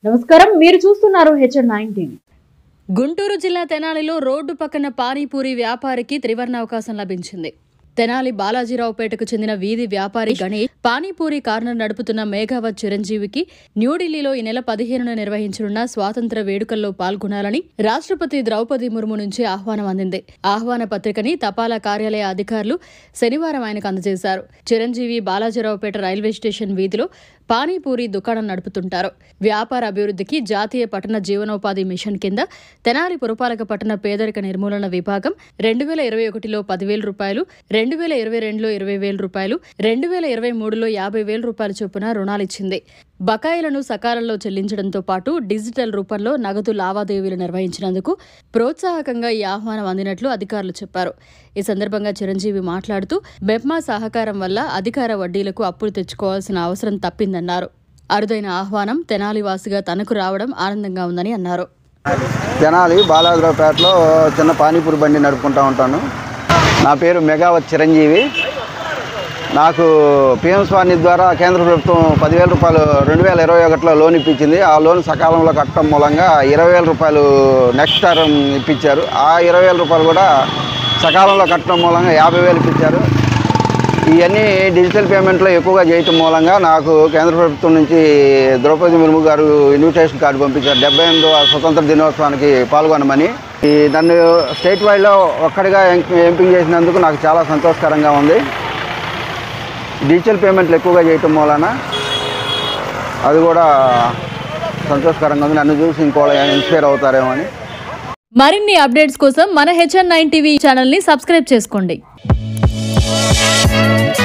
నమస్కారం మీరు చూస్తున్నారు హెచ్ఎన్ నైన్ టీవీ గుంటూరు జిల్లా తెనాలిలో రోడ్డు పక్కన పానీపూరి వ్యాపారికి త్రివర్ణ అవకాశం లభించింది తెనాలి బాలాజీరావుపేటకు చెందిన వీధి వ్యాపారి గణేష్ పానీపూరి కార్నర్ నడుపుతున్న మేఘావత్ చిరంజీవికి న్యూఢిల్లీలో ఈ నెల పదిహేనున నిర్వహించనున్న స్వాతంత్ర వేడుకల్లో పాల్గొనాలని రాష్ట్రపతి ద్రౌపది ముర్ము నుంచి ఆహ్వానం అందింది ఆహ్వాన పత్రికని తపాలా కార్యాలయ అధికారులు శనివారం ఆయనకు అందజేశారు చిరంజీవి బాలాజీరావుపేట రైల్వే స్టేషన్ వీధిలో పానీపూరి దుకాణం నడుపుతుంటారు వ్యాపార అభివృద్ధికి జాతీయ పట్టణ జీవనోపాధి మిషన్ కింద తెనాలి పురపాలక పట్టణ పేదరిక నిర్మూలన విభాగం రెండు వేల ఇరవై ఒకటిలో పదివేల రూపాయలు రెండు వేల ఇరవై రెండులో ఇరవై వేల రూపాయలు రెండు వేల ఇరవై మూడులో యాభై వేల రూపాయల చొప్పున రుణాలిచ్చింది బకాయిలను సకాలంలో చెల్లించడంతో పాటు డిజిటల్ రూపంలో నగదు లావాదేవీలు నిర్వహించినందుకు ప్రోత్సాహకంగా ఈ ఆహ్వానం అందినట్లు అధికారులు చెప్పారు ఈ సందర్భంగా చిరంజీవి మాట్లాడుతూ బెప్మా సహకారం వల్ల అధికార వడ్డీలకు అప్పులు తెచ్చుకోవాల్సిన అవసరం తప్పిందన్నారు అరుదైన ఆహ్వానం తెనాలివాసిగా తనకు రావడం ఆనందంగా ఉందని అన్నారు తెనాలి బాలాజీరావుపేటలో చిన్న పానీపూరి బండి నడుపుకుంటూ ఉంటాను నా పేరు మెగావత్ చిరంజీవి నాకు పిఎం స్వాని ద్వారా కేంద్ర ప్రభుత్వం పదివేల రూపాయలు రెండు వేల ఇరవై ఒకటిలో లోన్ ఇప్పించింది ఆ లోన్ సకాలంలో కట్టడం మూలంగా ఇరవై వేల రూపాయలు నెక్స్ట్ టర్మ్ ఇప్పించారు ఆ ఇరవై వేల రూపాయలు కూడా సకాలంలో కట్టడం మూలంగా యాభై వేలు ఇప్పించారు ఇవన్నీ డిజిటల్ పేమెంట్లో ఎక్కువగా చేయటం మూలంగా నాకు కేంద్ర ప్రభుత్వం నుంచి ద్రౌపది ముర్ము గారు ఇన్విటేషన్ కార్డు పంపించారు డెబ్బై ఎనిమిదవ స్వతంత్ర దినోత్సవానికి పాల్గొనమని ఈ నన్ను స్టేట్ వైడ్లో ఒక్కడిగా ఎంపి- ఎంపిక చేసినందుకు నాకు చాలా సంతోషకరంగా ఉంది డిజిటల్ పేమెంట్లు ఎక్కువగా చేయటం మూలన అది కూడా సంతోషకరంగా ఉంది నన్ను చూసి ఇంకో ఇన్స్పైర్ అవుతారేమో అని మరిన్ని అప్డేట్స్ కోసం మన హెచ్ఎన్ నైన్ టీవీ ఛానల్ని సబ్స్క్రైబ్ చేసుకోండి